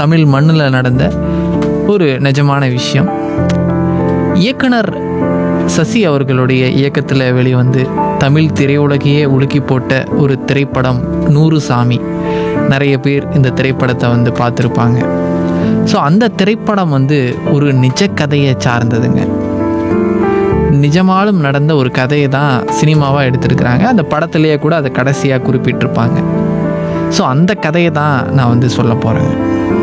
தமிழ் மண்ணில் நடந்த ஒரு நிஜமான விஷயம் இயக்குனர் சசி அவர்களுடைய இயக்கத்தில் வெளிவந்து தமிழ் திரையுலகையே உலுக்கி போட்ட ஒரு திரைப்படம் நூறு சாமி நிறைய பேர் இந்த திரைப்படத்தை வந்து பார்த்துருப்பாங்க ஸோ அந்த திரைப்படம் வந்து ஒரு நிஜ கதையை சார்ந்ததுங்க நிஜமாலும் நடந்த ஒரு கதையை தான் சினிமாவாக எடுத்திருக்கிறாங்க அந்த படத்துலேயே கூட அதை கடைசியாக குறிப்பிட்டிருப்பாங்க ஸோ அந்த கதையை தான் நான் வந்து சொல்ல போகிறேங்க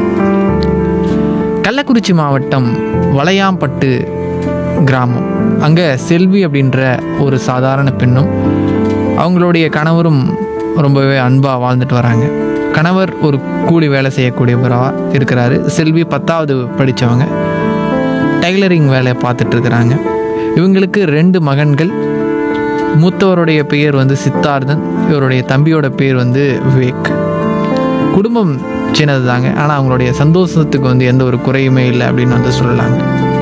கள்ளக்குறிச்சி மாவட்டம் வளையாம்பட்டு கிராமம் அங்கே செல்வி அப்படின்ற ஒரு சாதாரண பெண்ணும் அவங்களுடைய கணவரும் ரொம்பவே அன்பாக வாழ்ந்துட்டு வராங்க கணவர் ஒரு கூலி வேலை செய்யக்கூடியவராக இருக்கிறாரு செல்வி பத்தாவது படித்தவங்க டைலரிங் வேலையை பார்த்துட்டு இருக்கிறாங்க இவங்களுக்கு ரெண்டு மகன்கள் மூத்தவருடைய பெயர் வந்து சித்தார்த்தன் இவருடைய தம்பியோட பேர் வந்து விவேக் குடும்பம் சின்னது தாங்க ஆனால் அவங்களுடைய சந்தோஷத்துக்கு வந்து எந்த ஒரு குறையுமே இல்லை அப்படின்னு வந்து சொல்லலாங்க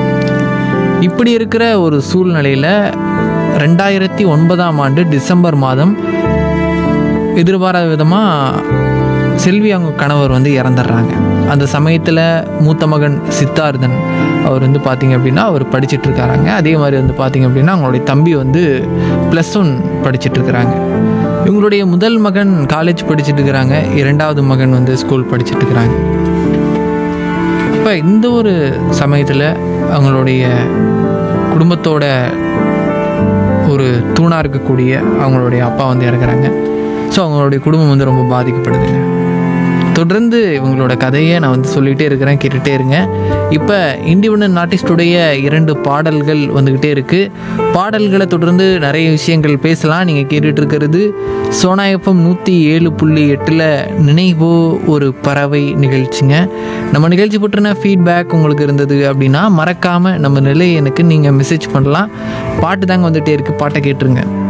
இப்படி இருக்கிற ஒரு சூழ்நிலையில் ரெண்டாயிரத்தி ஒன்பதாம் ஆண்டு டிசம்பர் மாதம் எதிர்பாராத விதமாக செல்வி அவங்க கணவர் வந்து இறந்துடுறாங்க அந்த சமயத்தில் மூத்த மகன் சித்தார்த்தன் அவர் வந்து பார்த்தீங்க அப்படின்னா அவர் படிச்சுட்டு இருக்காராங்க அதே மாதிரி வந்து பார்த்தீங்க அப்படின்னா அவங்களுடைய தம்பி வந்து ப்ளஸ் ஒன் படிச்சுட்டு இருக்கிறாங்க இவங்களுடைய முதல் மகன் காலேஜ் படிச்சுட்டு இருக்கிறாங்க இரண்டாவது மகன் வந்து ஸ்கூல் படிச்சுட்டு இருக்கிறாங்க இப்போ இந்த ஒரு சமயத்தில் அவங்களுடைய குடும்பத்தோட ஒரு தூணாக இருக்கக்கூடிய அவங்களுடைய அப்பா வந்து இறக்குறாங்க ஸோ அவங்களுடைய குடும்பம் வந்து ரொம்ப பாதிக்கப்படுதுங்க தொடர்ந்து இவங்களோட கதையை நான் வந்து சொல்லிகிட்டே இருக்கிறேன் கேட்டுகிட்டே இருங்க இப்போ இண்டிபெண்ட் ஆர்டிஸ்டுடைய இரண்டு பாடல்கள் வந்துக்கிட்டே இருக்குது பாடல்களை தொடர்ந்து நிறைய விஷயங்கள் பேசலாம் நீங்கள் கேட்டுட்டு இருக்கிறது சோனாயப்பம் நூற்றி ஏழு புள்ளி எட்டில் நினைவோ ஒரு பறவை நிகழ்ச்சிங்க நம்ம நிகழ்ச்சி பற்றின ஃபீட்பேக் உங்களுக்கு இருந்தது அப்படின்னா மறக்காமல் நம்ம நிலை எனக்கு நீங்கள் மெசேஜ் பண்ணலாம் பாட்டு தாங்க வந்துகிட்டே இருக்குது பாட்டை கேட்டுருங்க